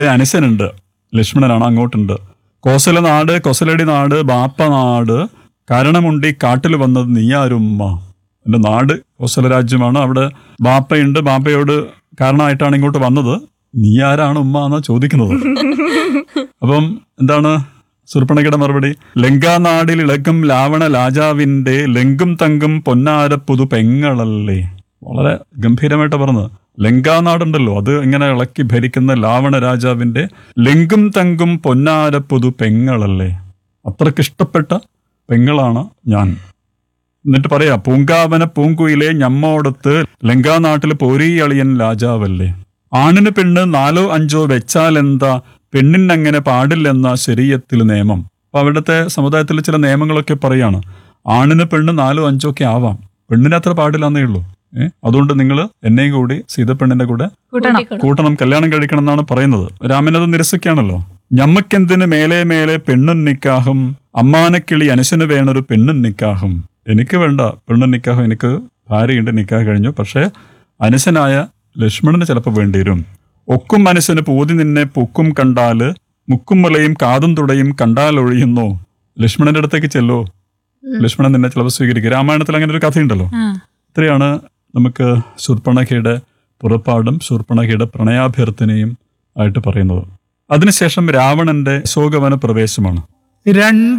അനുസനുണ്ട് ലക്ഷ്മണനാണ് അങ്ങോട്ടുണ്ട് കോസല നാട് കൊസലടി നാട് ബാപ്പ നാട് കാരണമുണ്ടി കാട്ടിൽ വന്നത് നീയാരുമ്മ എൻ്റെ നാട് കോസല രാജ്യമാണ് അവിടെ ബാപ്പയുണ്ട് ബാപ്പയോട് കാരണമായിട്ടാണ് ഇങ്ങോട്ട് വന്നത് നീ ആരാണ് ഉമ്മ എന്നാ ചോദിക്കുന്നത് അപ്പം എന്താണ് സുർപ്പണകയുടെ മറുപടി ലങ്കാനാടിൽ ഇളകും ലാവണ രാജാവിന്റെ ലങ്കും തങ്കും പൊന്നാര പുതു പെങ്ങളല്ലേ വളരെ ഗംഭീരമായിട്ട് പറഞ്ഞത് ലങ്കാനാടുണ്ടല്ലോ അത് ഇങ്ങനെ ഇളക്കി ഭരിക്കുന്ന ലാവണ രാജാവിന്റെ ലങ്കും തങ്കും പൊന്നാര പുതു പെങ്ങളല്ലേ അത്രക്കിഷ്ടപ്പെട്ട പെങ്ങളാണ് ഞാൻ എന്നിട്ട് പറയാ പൂങ്കാവന പൂങ്കുയിലെ ഞമ്മോടത്ത് ലങ്കാനാട്ടിൽ പോരീയളിയൻ രാജാവല്ലേ ആണിന് പെണ്ണ് നാലോ അഞ്ചോ വെച്ചാലെന്താ പെണ്ണിനങ്ങനെ പാടില്ലെന്ന ശരീരത്തിൽ നിയമം അപ്പൊ അവിടുത്തെ സമുദായത്തിൽ ചില നിയമങ്ങളൊക്കെ പറയാണ് ആണിന് പെണ്ണ് നാലോ അഞ്ചോ ഒക്കെ ആവാം പെണ്ണിന് അത്ര പാടില്ലെന്നേ ഉള്ളൂ ഏഹ് അതുകൊണ്ട് നിങ്ങൾ എന്നെയും കൂടി സീതപ്പെണ്ണിന്റെ കൂടെ കൂട്ടണം കൂട്ടണം കല്യാണം കഴിക്കണം എന്നാണ് പറയുന്നത് രാമൻ അത് നിരസിക്കുകയാണല്ലോ ഞമ്മക്കെന്തിന് മേലെ മേലെ പെണ്ണും നിക്കാഹും അമ്മാനക്കിളി അനുശന് വേണൊരു പെണ്ണും നിക്കാഹും എനിക്ക് വേണ്ട പെണ്ണും നിക്കാഹും എനിക്ക് ഭാര്യയുണ്ട് നിക്കാഹ് കഴിഞ്ഞു പക്ഷേ അനുശനായ ലക്ഷ്മണന് ചിലപ്പോൾ വേണ്ടി വരും ഒക്കും മനസ്സിന് പൂതി നിന്നെ പൊക്കും കണ്ടാല് മുക്കും മുലയും കാതും തുടയും കണ്ടാൽ ഒഴിയുന്നോ ലക്ഷ്മണന്റെ അടുത്തേക്ക് ചെല്ലോ ലക്ഷ്മണൻ നിന്നെ ചിലപ്പോൾ സ്വീകരിക്കും രാമായണത്തിൽ അങ്ങനെ ഒരു കഥയുണ്ടല്ലോ ആ. ഇത്രയാണ് നമുക്ക് ശൂർപ്പണഖയുടെ പുറപ്പാടും ശൂർപ്പണഖയുടെ പ്രണയാഭ്യർത്ഥനയും ആയിട്ട് പറയുന്നത് അതിനുശേഷം രാവണന്റെ ശോകവന പ്രവേശമാണ് രണ്ട്